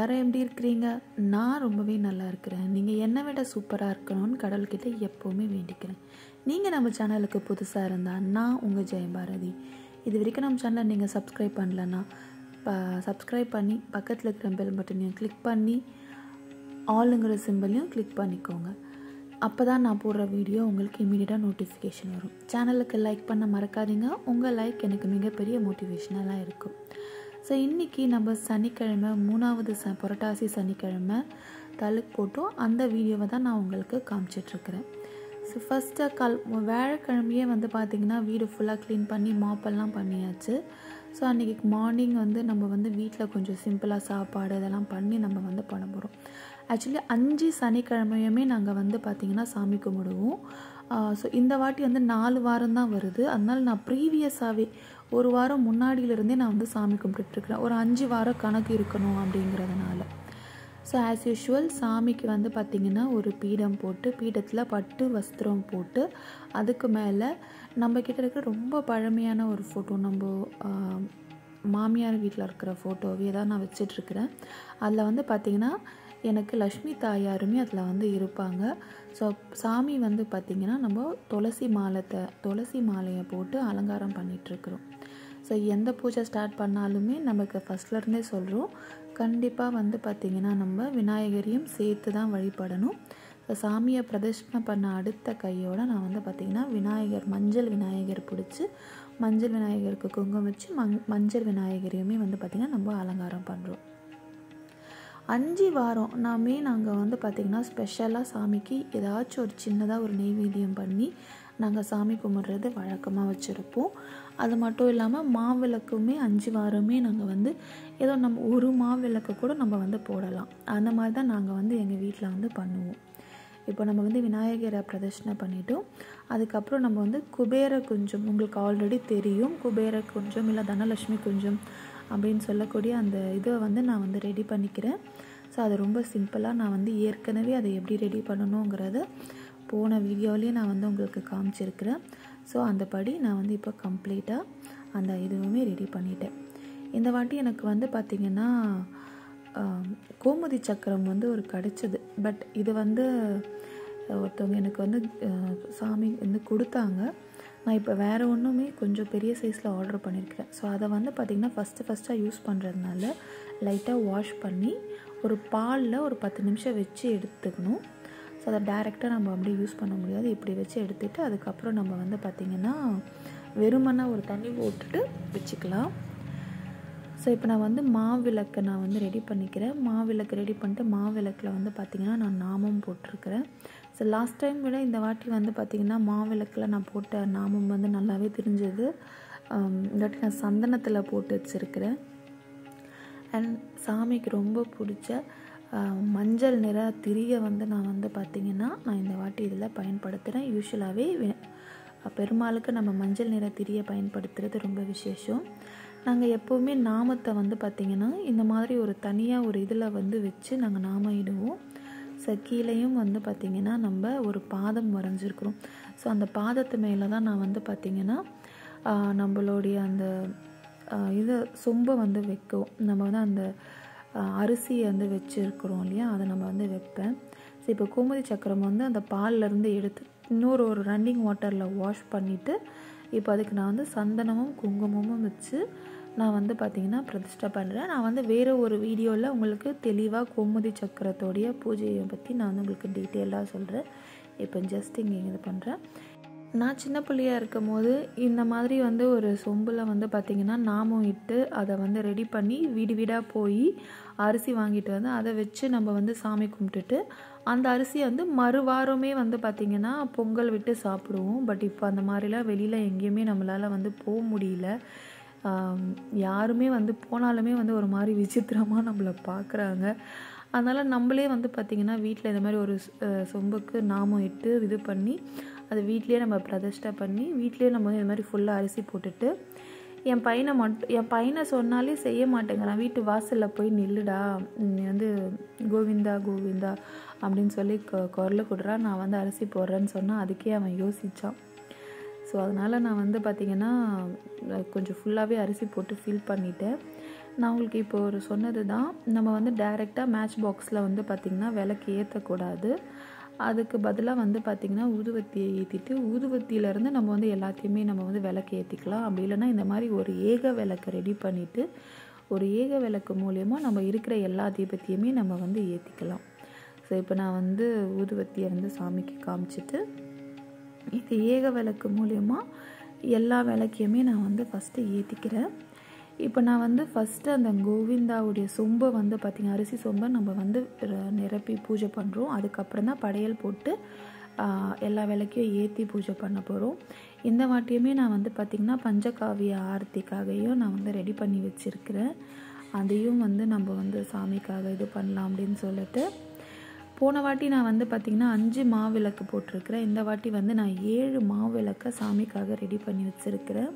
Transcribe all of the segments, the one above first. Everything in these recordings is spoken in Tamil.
எல்லாரும் எப்படி இருக்கிறீங்க நான் ரொம்பவே நல்லா இருக்கிறேன் நீங்கள் என்னை விட சூப்பராக இருக்கணும்னு கடவுள்கிட்ட எப்போவுமே வேண்டிக்கிறேன் நீங்கள் நம்ம சேனலுக்கு புதுசாக இருந்தால் நான் உங்கள் ஜெயபாரதி இது வரைக்கும் நம்ம சேனலை நீங்கள் சப்ஸ்கிரைப் பண்ணலன்னா சப்ஸ்கிரைப் பண்ணி பக்கத்தில் இருக்கிற பெல் பட்டனையும் கிளிக் பண்ணி ஆளுங்கிற சிம்பிளையும் கிளிக் பண்ணிக்கோங்க அப்போ தான் நான் போடுற வீடியோ உங்களுக்கு இமீடியட்டாக நோட்டிஃபிகேஷன் வரும் சேனலுக்கு லைக் பண்ண மறக்காதீங்க உங்கள் லைக் எனக்கு மிகப்பெரிய மோட்டிவேஷனலாக இருக்கும் ஸோ இன்றைக்கி நம்ம சனிக்கிழமை மூணாவது ச புரட்டாசி சனிக்கிழமை தலுக்கு போட்டோம் அந்த வீடியோவை தான் நான் உங்களுக்கு காமிச்சிட்ருக்கிறேன் ஸோ ஃபஸ்ட்டு கல் வேலைக்கிழமையே வந்து பார்த்திங்கன்னா வீடு ஃபுல்லாக க்ளீன் பண்ணி மாப்பெல்லாம் பண்ணியாச்சு ஸோ அன்றைக்கி மார்னிங் வந்து நம்ம வந்து வீட்டில் கொஞ்சம் சிம்பிளாக சாப்பாடு இதெல்லாம் பண்ணி நம்ம வந்து பண்ண போகிறோம் ஆக்சுவலி அஞ்சு சனிக்கிழமையுமே நாங்கள் வந்து பார்த்திங்கன்னா சாமி கும்பிடுவோம் ஸோ இந்த வாட்டி வந்து நாலு வாரம் தான் வருது அதனால் நான் ப்ரீவியஸாகவே ஒரு வாரம் முன்னாடியிலேருந்தே நான் வந்து சாமி கும்பிட்டுருக்குறேன் ஒரு அஞ்சு வாரம் கணக்கு இருக்கணும் அப்படிங்கிறதுனால ஸோ ஆஸ் யூஷுவல் சாமிக்கு வந்து பார்த்திங்கன்னா ஒரு பீடம் போட்டு பீடத்தில் பட்டு வஸ்திரம் போட்டு அதுக்கு மேலே நம்ம கிட்ட இருக்கிற ரொம்ப பழமையான ஒரு ஃபோட்டோ நம்ம மாமியார் வீட்டில் இருக்கிற ஃபோட்டோவே தான் நான் வச்சிட்ருக்கிறேன் அதில் வந்து பார்த்திங்கன்னா எனக்கு லக்ஷ்மி தாயாருமே அதில் வந்து இருப்பாங்க ஸோ சாமி வந்து பார்த்திங்கன்னா நம்ம துளசி மாலத்தை துளசி மாலையை போட்டு அலங்காரம் பண்ணிகிட்ருக்குறோம் ஸோ எந்த பூஜை ஸ்டார்ட் பண்ணாலுமே நமக்கு ஃபஸ்ட்லேருந்தே சொல்கிறோம் கண்டிப்பாக வந்து பார்த்திங்கன்னா நம்ம விநாயகரையும் சேர்த்து தான் வழிபடணும் ஸோ சாமியை பிரதர்ஷனை பண்ண அடுத்த கையோடு நான் வந்து பார்த்திங்கன்னா விநாயகர் மஞ்சள் விநாயகர் பிடிச்சி மஞ்சள் விநாயகருக்கு குங்குமம் வச்சு மங் மஞ்சள் விநாயகரையுமே வந்து பார்த்திங்கன்னா நம்ம அலங்காரம் பண்ணுறோம் அஞ்சு வாரம் நாமே நாங்கள் வந்து பார்த்திங்கன்னா ஸ்பெஷலாக சாமிக்கு ஏதாச்சும் ஒரு சின்னதாக ஒரு நெய்வேத்தியம் பண்ணி நாங்கள் சாமி கும்பிட்றது வழக்கமாக வச்சுருப்போம் அது மட்டும் இல்லாமல் மாவிளக்குமே அஞ்சு வாரமே நாங்கள் வந்து ஏதோ நம்ம ஒரு மாவிளக்கு கூட நம்ம வந்து போடலாம் அந்த மாதிரி தான் நாங்கள் வந்து எங்கள் வீட்டில் வந்து பண்ணுவோம் இப்போ நம்ம வந்து விநாயகரை பிரதர்ஷனை பண்ணிட்டோம் அதுக்கப்புறம் நம்ம வந்து குபேர குஞ்சம் உங்களுக்கு ஆல்ரெடி தெரியும் குபேர குஞ்சம் இல்லை தனலட்சுமி குஞ்சம் அப்படின்னு சொல்லக்கூடிய அந்த இதை வந்து நான் வந்து ரெடி பண்ணிக்கிறேன் ஸோ அது ரொம்ப சிம்பிளாக நான் வந்து ஏற்கனவே அதை எப்படி ரெடி பண்ணணுங்கிறத போன வீடியோலேயே நான் வந்து உங்களுக்கு காமிச்சிருக்கிறேன் ஸோ அந்த படி நான் வந்து இப்போ கம்ப்ளீட்டாக அந்த இதுவுமே ரெடி பண்ணிட்டேன் இந்த வாட்டி எனக்கு வந்து பார்த்திங்கன்னா கோமதி சக்கரம் வந்து ஒரு கிடச்சிது பட் இது வந்து ஒருத்தவங்க எனக்கு வந்து சாமி வந்து கொடுத்தாங்க நான் இப்போ வேறு ஒன்றுமே கொஞ்சம் பெரிய சைஸில் ஆர்டர் பண்ணியிருக்கிறேன் ஸோ அதை வந்து பார்த்திங்கன்னா ஃபஸ்ட்டு ஃபஸ்ட்டாக யூஸ் பண்ணுறதுனால லைட்டாக வாஷ் பண்ணி ஒரு பாலில் ஒரு பத்து நிமிஷம் வச்சு எடுத்துக்கணும் ஸோ அதை டேரெக்டாக நம்ம அப்படியே யூஸ் பண்ண முடியாது இப்படி வச்சு எடுத்துகிட்டு அதுக்கப்புறம் நம்ம வந்து பார்த்திங்கன்னா வெறுமனை ஒரு தண்ணி போட்டுட்டு வச்சுக்கலாம் ஸோ இப்போ நான் வந்து மாவிளக்கை நான் வந்து ரெடி பண்ணிக்கிறேன் மாவிளக்கு ரெடி பண்ணிட்டு மாவிளக்கில் வந்து பார்த்திங்கன்னா நான் நாமம் போட்டிருக்கிறேன் ஸோ லாஸ்ட் டைம் விட இந்த வாட்டி வந்து பார்த்திங்கன்னா மாவிளக்கில் நான் போட்ட நாமம் வந்து நல்லாவே தெரிஞ்சது இந்த வாட்டி நான் சந்தனத்தில் போட்டு வச்சுருக்கிறேன் அண்ட் சாமிக்கு ரொம்ப பிடிச்ச மஞ்சள் நிற திரியை வந்து நான் வந்து பார்த்திங்கன்னா நான் இந்த வாட்டி இதில் பயன்படுத்துகிறேன் யூஸ்வலாகவே பெருமாளுக்கு நம்ம மஞ்சள் நிற திரியை பயன்படுத்துகிறது ரொம்ப விசேஷம் நாங்கள் எப்போவுமே நாமத்தை வந்து பார்த்திங்கன்னா இந்த மாதிரி ஒரு தனியாக ஒரு இதில் வந்து வச்சு நாங்கள் நாம இடுவோம் ஸோ கீழேயும் வந்து பார்த்திங்கன்னா நம்ம ஒரு பாதம் வரைஞ்சிருக்கிறோம் ஸோ அந்த பாதத்து மேலே தான் நான் வந்து பார்த்திங்கன்னா நம்மளுடைய அந்த இது சொம்பை வந்து வைக்கும் நம்ம வந்து அந்த அரிசியை வந்து வச்சுருக்குறோம் இல்லையா அதை நம்ம வந்து வைப்பேன் ஸோ இப்போ கோமதி சக்கரம் வந்து அந்த பால்லேருந்து எடுத்து இன்னொரு ஒரு ரன்னிங் வாட்டரில் வாஷ் பண்ணிவிட்டு இப்போ அதுக்கு நான் வந்து சந்தனமும் குங்குமமும் வச்சு நான் வந்து பார்த்திங்கன்னா பிரதிஷ்டை பண்ணுறேன் நான் வந்து வேறு ஒரு வீடியோவில் உங்களுக்கு தெளிவாக கோமுதி சக்கரத்தோடைய பூஜையை பற்றி நான் வந்து உங்களுக்கு டீட்டெயிலாக சொல்கிறேன் இப்போ ஜஸ்ட் இங்கே இது பண்ணுறேன் நான் சின்ன பிள்ளையாக இருக்கும் போது இந்த மாதிரி வந்து ஒரு சொம்பில் வந்து பார்த்திங்கன்னா நாமம் இட்டு அதை வந்து ரெடி பண்ணி வீடு வீடாக போய் அரிசி வாங்கிட்டு வந்து அதை வச்சு நம்ம வந்து சாமி கும்பிட்டுட்டு அந்த அரிசியை வந்து மறுவாரமே வந்து பார்த்திங்கன்னா பொங்கல் விட்டு சாப்பிடுவோம் பட் இப்போ அந்த மாதிரிலாம் வெளியில் எங்கேயுமே நம்மளால் வந்து போக முடியல யாருமே வந்து போனாலுமே வந்து ஒரு மாதிரி விசித்திரமாக நம்மளை பார்க்குறாங்க அதனால் நம்மளே வந்து பார்த்திங்கன்னா வீட்டில் இந்த மாதிரி ஒரு சொம்புக்கு நாமம் இட்டு இது பண்ணி அது வீட்லேயே நம்ம பிரதிஷ்டை பண்ணி வீட்லேயே நம்ம வந்து இந்த மாதிரி ஃபுல்லாக அரிசி போட்டுட்டு என் பையனை மட்டும் என் பையனை சொன்னாலே செய்ய மாட்டேங்கிறான் வீட்டு வாசலில் போய் நில்லுடா நீ வந்து கோவிந்தா கோவிந்தா அப்படின்னு சொல்லி குரல் கொடுறா நான் வந்து அரிசி போடுறேன்னு சொன்னால் அதுக்கே அவன் யோசித்தான் ஸோ அதனால் நான் வந்து பார்த்திங்கன்னா கொஞ்சம் ஃபுல்லாகவே அரிசி போட்டு ஃபில் பண்ணிட்டேன் நான் உங்களுக்கு இப்போ ஒரு சொன்னது தான் நம்ம வந்து டைரெக்டாக மேட்ச் பாக்ஸில் வந்து பார்த்திங்கன்னா விளக்கு ஏற்றக்கூடாது அதுக்கு பதிலாக வந்து பார்த்திங்கன்னா ஊதுவத்தியை ஏற்றிட்டு ஊதுவத்தியிலேருந்து நம்ம வந்து எல்லாத்தையுமே நம்ம வந்து விளக்கு ஏற்றிக்கலாம் அப்படி இல்லைன்னா இந்த மாதிரி ஒரு ஏக விளக்கு ரெடி பண்ணிவிட்டு ஒரு ஏக விளக்கு மூலயமா நம்ம இருக்கிற எல்லா தீபத்தையுமே நம்ம வந்து ஏற்றிக்கலாம் ஸோ இப்போ நான் வந்து ஊதுவத்தியை வந்து சாமிக்கு காமிச்சிட்டு இது ஏக விளக்கு மூலயமா எல்லா விளக்கையுமே நான் வந்து ஃபஸ்ட்டு ஏற்றிக்கிறேன் இப்போ நான் வந்து ஃபஸ்ட்டு அந்த கோவிந்தாவுடைய சொம்பை வந்து பார்த்திங்க அரிசி சொம்பை நம்ம வந்து ர- நிரப்பி பூஜை பண்ணுறோம் அதுக்கப்புறம் தான் படையல் போட்டு ஆஹ், எல்லா விளக்கையும் ஏற்றி பூஜை பண்ண போகிறோம் இந்த வாட்டியுமே நான் வந்து பார்த்திங்கன்னா பஞ்சகாவிய ஆரத்திக்காகவும் நான் வந்து ரெடி பண்ணி வச்சுருக்கிறேன் அதையும் வந்து நம்ம வந்து சாமிக்காக இது பண்ணலாம் அப்படின்னு சொல்லிட்டு போன வாட்டி நான் வந்து பார்த்திங்கன்னா அஞ்சு மாவிளக்கு போட்டிருக்கிறேன் இந்த வாட்டி வந்து நான் ஏழு மாவிளக்கை சாமிக்காக ரெடி பண்ணி வச்சுருக்கிறேன்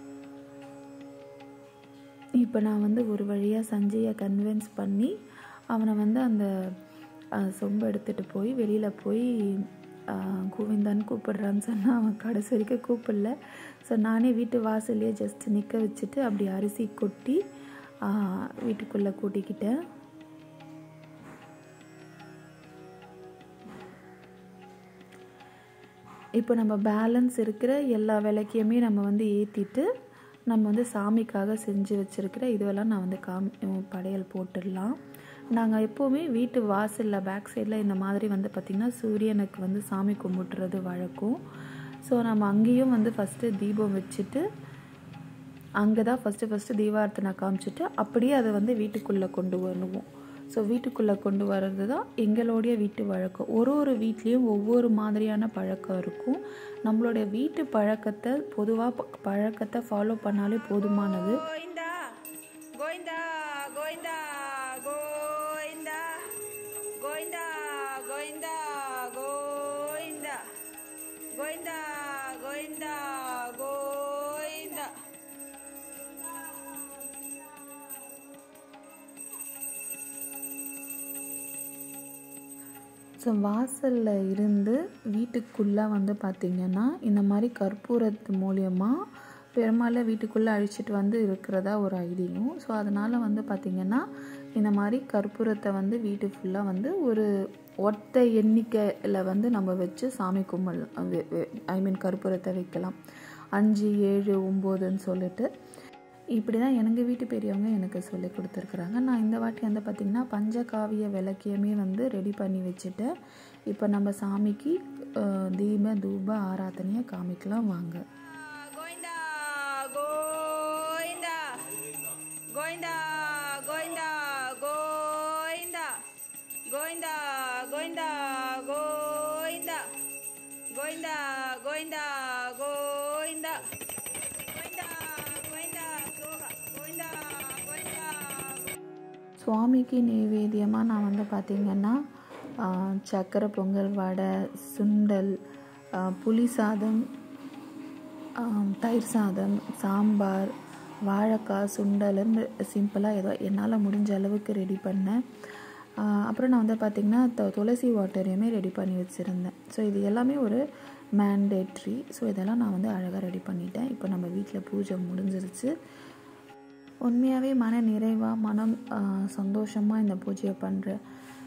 இப்போ நான் வந்து ஒரு வழியாக சஞ்சயை கன்வின்ஸ் பண்ணி அவனை வந்து அந்த அஹ், சொம்பை எடுத்துகிட்டு போய் வெளியில் போய் அஹ், கோவிந்தான்னு கூப்பிடுறான்னு சொன்னால் அவன் கடைசி வரைக்கும் கூப்பிடல ஸோ நானே வீட்டு வாசல்லையே ஜஸ்ட் நிற்க வச்சுட்டு அப்படி அரிசி கொட்டி அஹ், வீட்டுக்குள்ளே கூட்டிக்கிட்டேன் இப்போ நம்ம பேலன்ஸ் இருக்கிற எல்லா விளக்கையுமே நம்ம வந்து ஏற்றிட்டு நம்ம வந்து சாமிக்காக செஞ்சு வச்சுருக்கிற இதுவெல்லாம் நான் வந்து காமி படையல் போட்டுடலாம் நாங்கள் எப்போவுமே வீட்டு வாசலில் பேக் சைடில் இந்த மாதிரி வந்து பார்த்திங்கன்னா சூரியனுக்கு வந்து சாமி கும்பிட்டுறது வழக்கம் ஸோ நம்ம அங்கேயும் வந்து ஃபஸ்ட்டு தீபம் வச்சுட்டு அங்கே தான் ஃபஸ்ட்டு ஃபஸ்ட்டு தீபார்த்தனை காமிச்சிட்டு அப்படியே அதை வந்து வீட்டுக்குள்ளே கொண்டு வருவோம் ஸோ வீட்டுக்குள்ளே கொண்டு வர்றது தான் எங்களுடைய வீட்டு வழக்கம் ஒரு ஒரு வீட்லேயும் ஒவ்வொரு மாதிரியான பழக்கம் இருக்கும் நம்மளுடைய வீட்டு பழக்கத்தை பொதுவாக பழக்கத்தை ஃபாலோ பண்ணாலே போதுமானது கோவிந்தா கோவிந்தா கோவிந்தா கோவிந்தா கோவிந்தா கோவிந்தா கோவிந்தா கோவிந்தா கோவிந்தா கோவிந்தா ஸோ வாசலில் இருந்து வீட்டுக்குள்ளே வந்து பார்த்திங்கன்னா இந்த மாதிரி கற்பூரத்து மூலியமாக பெருமாளை வீட்டுக்குள்ளே அழிச்சிட்டு வந்து இருக்கிறதா ஒரு ஐதீகம் ஸோ அதனால் வந்து பார்த்திங்கன்னா இந்த மாதிரி கற்பூரத்தை வந்து வீட்டு ஃபுல்லாக வந்து ஒரு ஒத்த எண்ணிக்கையில் வந்து நம்ம வச்சு சாமி கும்பல் ஐ மீன் கற்பூரத்தை வைக்கலாம் அஞ்சு ஏழு ஒம்போதுன்னு சொல்லிட்டு இப்படி தான் எங்கள் வீட்டு பெரியவங்க எனக்கு சொல்லி கொடுத்துருக்குறாங்க நான் இந்த வாட்டி வந்து பார்த்திங்கன்னா பஞ்சகாவிய விளக்கியமே வந்து ரெடி பண்ணி வச்சுட்டேன் இப்போ நம்ம சாமிக்கு அஹ், தீப தூப ஆராதனையை காமிக்கலாம் வாங்க கோவிந்தா கோவிந்தா கோவிந்தா கோவிந்தா கோவிந்தா கோவிந்தா கோவிந்தா கோவிந்தா கோவிந்தா கோவிந்தா கோவிந்தா கோவிந்தா கோவிந்தா சோகா கோவிந்தா கோவிந்தா சுவாமிக்கு நைவேத்தியமாக நான் வந்து பார்த்திங்கன்னா ஆஹ், சக்கரை பொங்கல் வடை சுண்டல் ஆஹ், புளி சாதம் ஆம், தயிர் சாதம் சாம்பார் வாழைக்காய் சுண்டல்னு சிம்பிளாக ஏதோ என்னால் முடிஞ்ச அளவுக்கு ரெடி பண்ணேன் ஆ, அப்புறம் நான் வந்து பார்த்திங்கன்னா து துளசி வாட்டரையுமே ரெடி பண்ணி வச்சுருந்தேன் ஸோ இது எல்லாமே ஒரு மேண்டேட்ரி ஸோ இதெல்லாம் நான் வந்து அழகாக ரெடி பண்ணிட்டேன் இப்போ நம்ம வீட்டில் பூஜை முடிஞ்சிருச்சு உண்மையாகவே மன நிறைவாக மனம் சந்தோஷமாக இந்த பூஜையை பண்ணுறேன்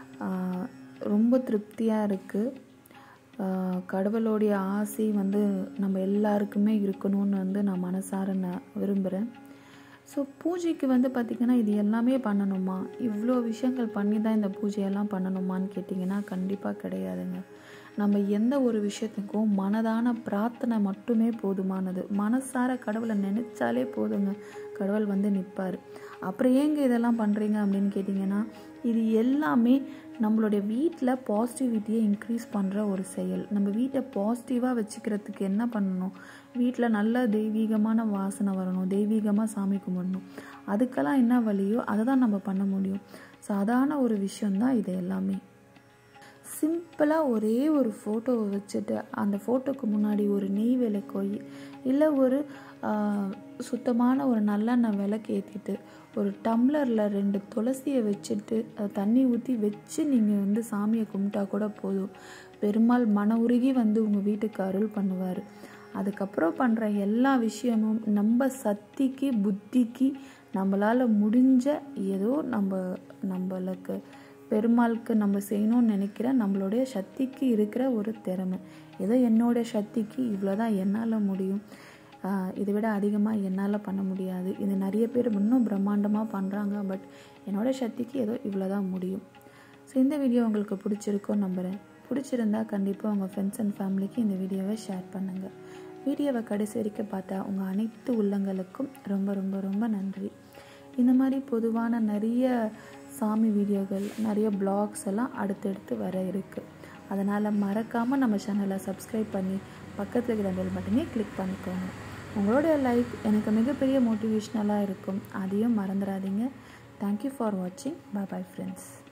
ரொம்ப திருப்தியாக இருக்குது கடவுளுடைய ஆசை வந்து நம்ம எல்லாருக்குமே இருக்கணும்னு வந்து நான் மனசார நான் விரும்புகிறேன் ஸோ பூஜைக்கு வந்து பார்த்திங்கன்னா இது எல்லாமே பண்ணணுமா இவ்வளோ விஷயங்கள் பண்ணி தான் இந்த பூஜையெல்லாம் பண்ணணுமான்னு கேட்டிங்கன்னா கண்டிப்பாக கிடையாதுங்க நம்ம எந்த ஒரு விஷயத்துக்கும் மனதான பிரார்த்தனை மட்டுமே போதுமானது மனசார கடவுளை நினச்சாலே போதுங்க கடவுள் வந்து நிற்பார் அப்புறம் ஏங்க இதெல்லாம் பண்ணுறீங்க அப்படின்னு கேட்டிங்கன்னா இது எல்லாமே நம்மளுடைய வீட்டில் பாசிட்டிவிட்டியை இன்க்ரீஸ் பண்ணுற ஒரு செயல் நம்ம வீட்டை பாசிட்டிவாக வச்சுக்கிறதுக்கு என்ன பண்ணணும் வீட்டில் நல்ல தெய்வீகமான வாசனை வரணும் தெய்வீகமாக சாமி கும்பிடணும் அதுக்கெல்லாம் என்ன வழியோ அதை தான் நம்ம பண்ண முடியும் சாதாரண ஒரு விஷயந்தான் இது எல்லாமே சிம்பிளாக ஒரே ஒரு ஃபோட்டோவை வச்சுட்டு அந்த ஃபோட்டோக்கு முன்னாடி ஒரு நெய் விளக்கோ இல்லை ஒரு ஆஹ், சுத்தமான ஒரு நல்லெண்ணெய் விளக்கு ஏற்றிட்டு ஒரு டம்ளரில் ரெண்டு துளசியை வச்சுட்டு அதை தண்ணி ஊற்றி வச்சு நீங்கள் வந்து சாமியை கும்பிட்டா கூட போதும் பெருமாள் மன உருகி வந்து உங்கள் வீட்டுக்கு அருள் பண்ணுவார் அதுக்கப்புறம் பண்ணுற எல்லா விஷயமும் நம்ம சக்திக்கு புத்திக்கு நம்மளால் முடிஞ்ச ஏதோ நம்ம நம்மளுக்கு பெருமாளுக்கு நம்ம செய்யணும்னு நினைக்கிற நம்மளுடைய சக்திக்கு இருக்கிற ஒரு திறமை ஏதோ என்னோட சக்திக்கு இவ்வளோ தான் என்னால் முடியும் ஆஹ் இதை விட அதிகமாக என்னால் பண்ண முடியாது இது நிறைய பேர் இன்னும் பிரம்மாண்டமாக பண்ணுறாங்க பட் என்னோட சக்திக்கு ஏதோ இவ்வளோ தான் முடியும் ஸோ இந்த வீடியோ உங்களுக்கு பிடிச்சிருக்கோன்னு நம்புகிறேன் பிடிச்சிருந்தா கண்டிப்பாக உங்கள் ஃப்ரெண்ட்ஸ் அண்ட் ஃபேமிலிக்கு இந்த வீடியோவை ஷேர் பண்ணுங்கள் வீடியோவை கடைசி வரைக்கும் பார்த்தா உங்கள் அனைத்து உள்ளங்களுக்கும் ரொம்ப ரொம்ப ரொம்ப நன்றி இந்த மாதிரி பொதுவான நிறைய சாமி வீடியோகள் நிறைய பிளாக்ஸ் எல்லாம் அடுத்தடுத்து வர இருக்குது அதனால் மறக்காமல் நம்ம சேனலை சப்ஸ்கிரைப் பண்ணி பக்கத்தில் இருக்கிற பெல் பட்டனே கிளிக் பண்ணிக்கோங்க உங்களுடைய லைக் எனக்கு மிகப்பெரிய மோட்டிவேஷ்னலாக இருக்கும் அதையும் மறந்துடாதீங்க தேங்க்யூ ஃபார் வாட்சிங் பை பை ஃப்ரெண்ட்ஸ்